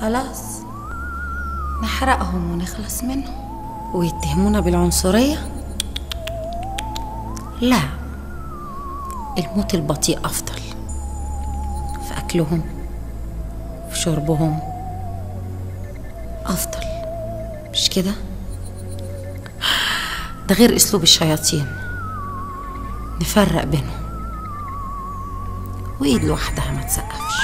خلاص نحرقهم ونخلص منهم ويتهمونا بالعنصرية لا الموت البطيء أفضل في أكلهم في شربهم أفضل مش كده؟ ده غير أسلوب الشياطين نفرق بينهم وإيد لوحدها ما تسقفش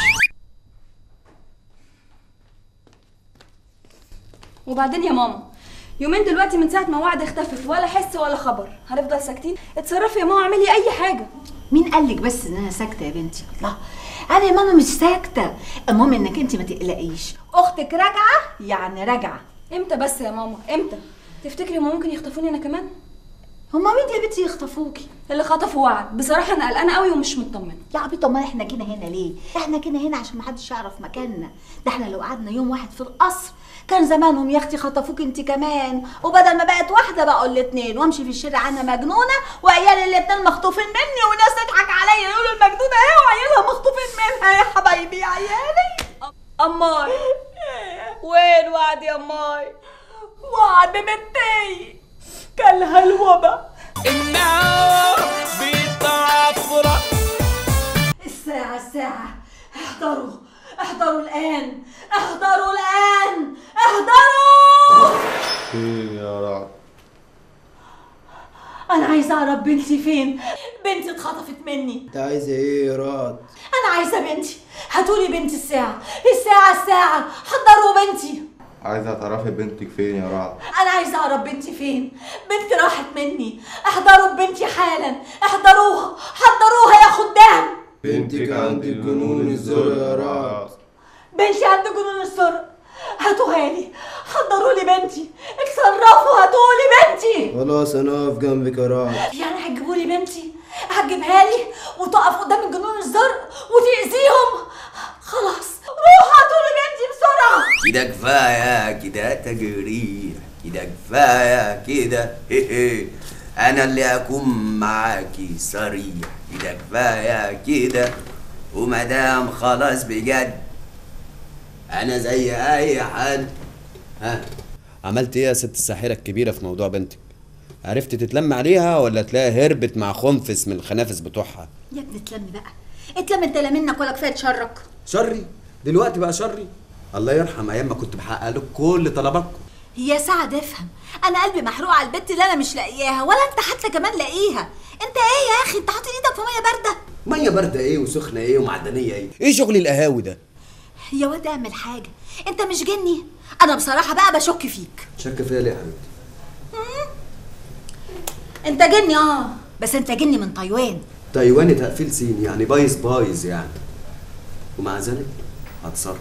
وبعدين يا ماما يومين دلوقتي من ساعة ما وعد اختفت ولا حس ولا خبر هنفضل ساكتين اتصرفي يا ماما اعملي أي حاجة مين قال لك بس ان انا ساكته يا بنتي الله انا يا ماما مش ساكته المهم انك انت ما تقلقيش اختك راجعه يعني راجعه امتى بس يا ماما امتى تفتكري هما ممكن يخطفوني أنا كمان هما مين يا بنتي يخطفوكي اللي خطفوا وعد بصراحة أنا قلقانة قوي ومش مطمنة يا عبيطه امال احنا جينا هنا ليه احنا جينا هنا عشان محدش يعرف مكاننا ده احنا لو قعدنا يوم واحد في القصر كان زمانهم يا اختي خطفوك انت كمان وبدل ما بقت واحده بقوا الاتنين وامشي في الشارع انا مجنونه وعيالي الاتنين مخطوفين مني وناس تضحك عليا يقولوا المجنونه ايه وعيالها مخطوفين منها يا حبايبي يا عيالي أماي وين وعد يا أماي وعد بنتي كلها الوبا النار بتعفرة الساعة الساعة احضروا احضروا الآن احضروا الآن احضروا ايه يا رعد أنا عايزة أعرف بنتي فين بنتي اتخطفت مني انت عايزه ايه يا رعد أنا عايزة بنتي هاتولي بنتي الساعة الساعة الساعة حضروا بنتي عايزه تعرفي بنتك فين يا رعد أنا عايزة أعرف بنتي فين بنتي راحت مني احضروا بنتي حالا احضروها حضروها يا خدام بنتك عند الجنون الزر يا رعد بنتي عند جنون السر هاتوها لي حضروا لي بنتي اتصرفوا هاتوا لي بنتي خلاص انا اقف جنبك يا رعد يعني هتجيبوا لي بنتي هتجيبها لي وتقف قدام الجنون الزرق وتأذيهم خلاص روحوا هاتوا لي بنتي بسرعة كده كفاية كده تجريح كده كفاية كده هي هي أنا اللي أكون معاكي صريح كده كفاية كده ومدام خلاص بجد أنا زي أي حد ها عملت ايه يا ست الساحرة الكبيرة في موضوع بنتك؟ عرفت تتلم عليها ولا تلاقيها هربت مع خنفس من الخنافس بتوعها؟ يا ابني اتلم بقى اتلم انت لا منك ولا كفايه تشرك شري دلوقتي بقى شري الله يرحم ايام ما كنت بحقق لك كل طلباتكم يا سعد افهم انا قلبي محروق على البت اللي انا مش لاقياها ولا انت حتى كمان لاقيها انت ايه يا اخي انت حاطط ايدك في ميه بارده مية باردة إيه وسخنة إيه ومعدنية إيه ايه شغل القهاوي ده؟ يا واد اعمل حاجه انت مش جني انا بصراحه بقى بشك فيك شك فيا ليه يا حبيبتي؟ انت جني اه بس انت جني من تايوان تايواني تقفيل صيني يعني بايظ بايظ يعني ومع ذلك هتصرف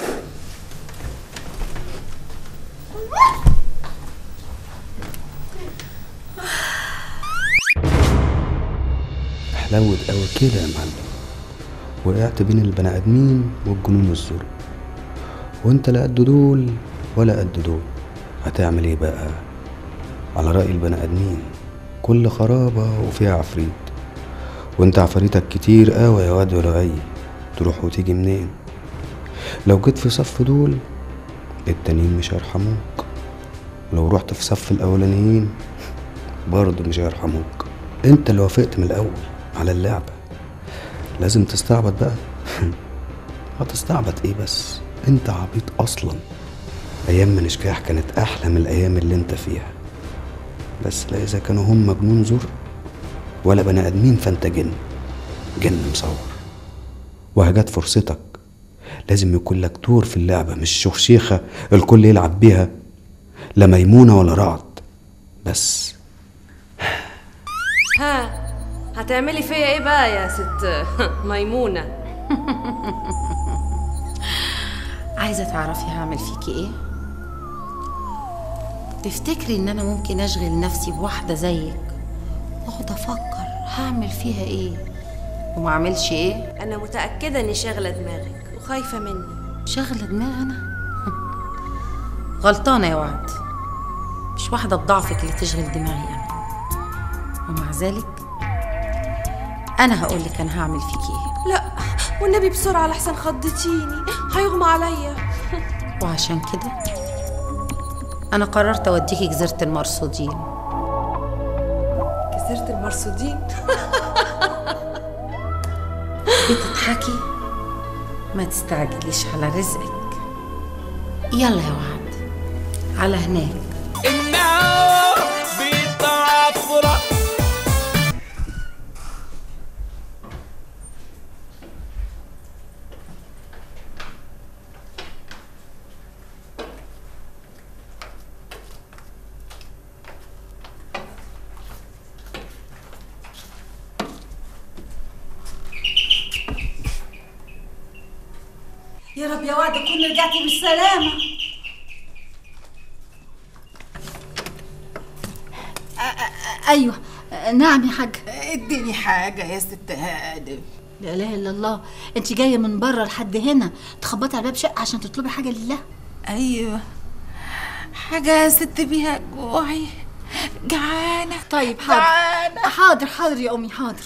حلوت قوي كده يا معلم وقعت بين البني ادمين والجنون والزرق وانت لا قد دول ولا قد دول هتعمل ايه بقى على رأي البني ادمين كل خرابة وفيها عفريت وانت عفاريتك كتير قوي يا واد ولعي تروح وتيجي منين لو جيت في صف دول التانيين مش هيرحموك لو رحت في صف الاولانيين برضه مش هيرحموك انت اللي وافقت من الاول على اللعبة لازم تستعبط بقى هتستعبط ايه بس انت عبيط اصلا ايام من نشكاح كانت احلى من الايام اللي انت فيها بس لا اذا كانوا هم مجنون زر ولا بني ادمين فانت جن جن مصور وهجت فرصتك لازم يكون لك دور في اللعبة مش شوخشيخة الكل يلعب بيها لا ميمونة ولا رعد بس ها هتعملي فيا ايه بقى يا ست ميمونة عايزة تعرفي هعمل فيكي ايه؟ تفتكري ان انا ممكن اشغل نفسي بواحدة زيك واقعد افكر هعمل فيها ايه وما اعملش ايه انا متأكدة اني شاغلة دماغك وخايفة مني شغلة دماغ انا غلطانة يا وعد مش واحدة بضعفك اللي تشغل دماغي انا ومع ذلك انا هقولك انا هعمل فيكي ايه لا والنبي بسرعة لحسن خضتيني هيغمى عليا وعشان كده أنا قررت أوديكي جزيرة المرصودين جزيرة المرصودين بتضحكي ما تستعجليش على رزقك يلا يا وعد على هناك النار بتعفرة يا رب يا وعد تكون رجعتي بالسلامة أ- أ- أيوة أ- نعم يا حاج اديني حاجة يا ست هادم لا إله إلا الله أنت جاية من بره لحد هنا تخبطي على باب شقة عشان تطلبي حاجة لله أيوة حاجة ست بيها جوعي جعانة طيب حاضر جعانة حاضر حاضر يا أمي حاضر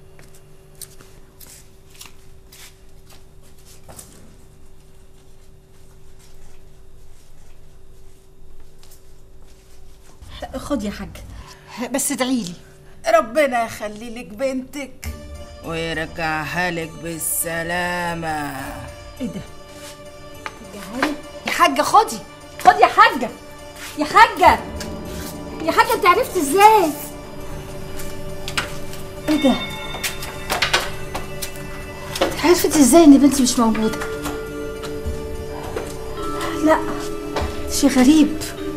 خد يا حاج بس ادعي لي ربنا يخلي لك بنتك ويرجعها لك بالسلامة ايه ده يا حاجة خدي خدي يا حاجة يا حاجة يا حاجة انت عرفت ازاي ايه ده عرفت ازاي ان بنتي مش موجودة لا شيء غريب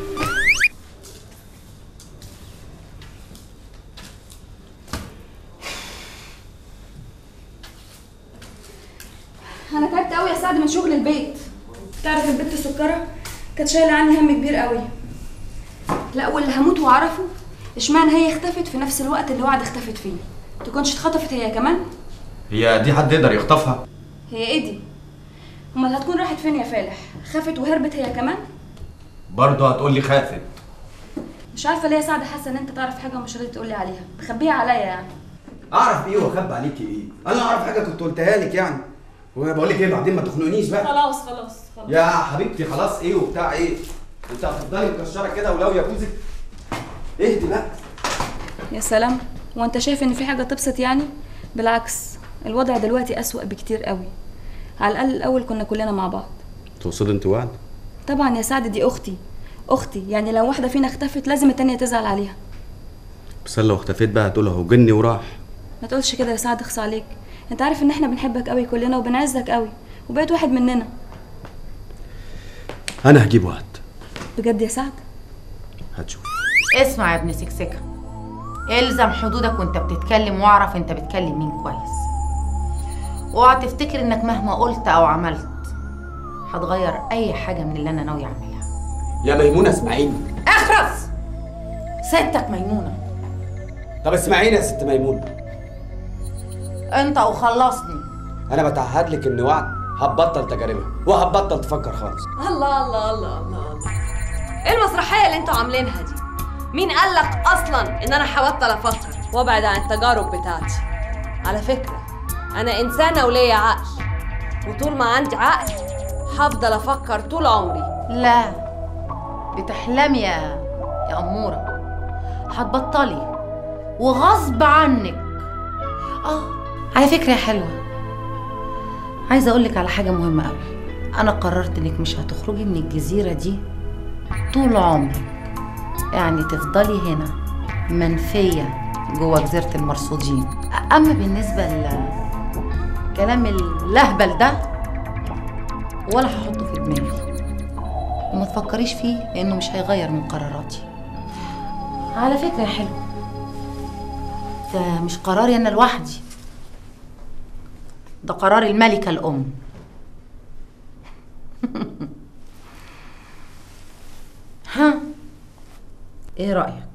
انا تعبت قوي يا سعد من شغل البيت تعرف البت سكره كانت شايله عني هم كبير قوي لا واللي هموت واعرفه اشمعنى هي اختفت في نفس الوقت اللي وعد اختفت فيه تكونش اتخطفت هي كمان هي دي حد يقدر يخطفها هي ايه دي امال هتكون راحت فين يا فالح خافت وهربت هي كمان برضه هتقول لي خافت مش عارفه ليه يا سعد حاسه ان انت تعرف حاجه ومش راضي تقولي عليها مخبيها عليا يعني اعرف ايه واخبي عليكي ايه انا اعرف حاجه كنت قلتها لك يعني وبقول لك ايه بعدين ما تخنقنيش بقى خلاص خلاص خلاص يا حبيبتي خلاص ايه وبتاع ايه انت هتفضلي مكشره كده ولو يجوزك اهدي بقى يا سلام وانت شايف ان في حاجه تبسط يعني بالعكس الوضع دلوقتي اسوأ بكتير قوي على الاقل الاول كنا كلنا مع بعض تقصد انت وعد طبعا يا سعد دي اختي اختي يعني لو واحده فينا اختفت لازم التانية تزعل عليها بس أنا لو اختفيت بقى هتقول اهو جني وراح ما تقولش كده يا سعد اخص عليك انت عارف ان احنا بنحبك قوي كلنا وبنعزك قوي وبقيت واحد مننا انا هجيب وعد بجد يا سعد هتشوف اسمع يا ابن سكسكة الزم حدودك وانت بتتكلم واعرف انت بتكلم مين كويس اوعى تفتكر انك مهما قلت او عملت هتغير اي حاجة من اللي انا ناوي اعملها يا ميمونه اسمعيني اخرس ستك ميمونة طب اسمعيني يا ست ميمونه انت وخلصني انا بتعهد لك ان وعد هتبطل تجاربها وهتبطل تفكر خالص الله الله الله الله الله ايه المسرحية اللي انتوا عاملينها دي؟ مين قال لك اصلا ان انا هبطل افكر وابعد عن التجارب بتاعتي؟ على فكرة انا انسانة وليا عقل وطول ما عندي عقل هفضل افكر طول عمري لا بتحلمي يا يا أمورة هتبطلي وغصب عنك اه على فكرة يا حلوة عايزة أقولك على حاجة مهمة أوي أنا قررت إنك مش هتخرجي من الجزيرة دي طول عمرك يعني تفضلي هنا منفية جوه جزيرة المرصودين أما بالنسبة لكلام اللهبل ده ولا هحطه في دماغي وما تفكريش فيه لأنه مش هيغير من قراراتي على فكرة يا حلوة ده مش قراري أنا لوحدي ده قرار الملكة الأم ها ايه رأيك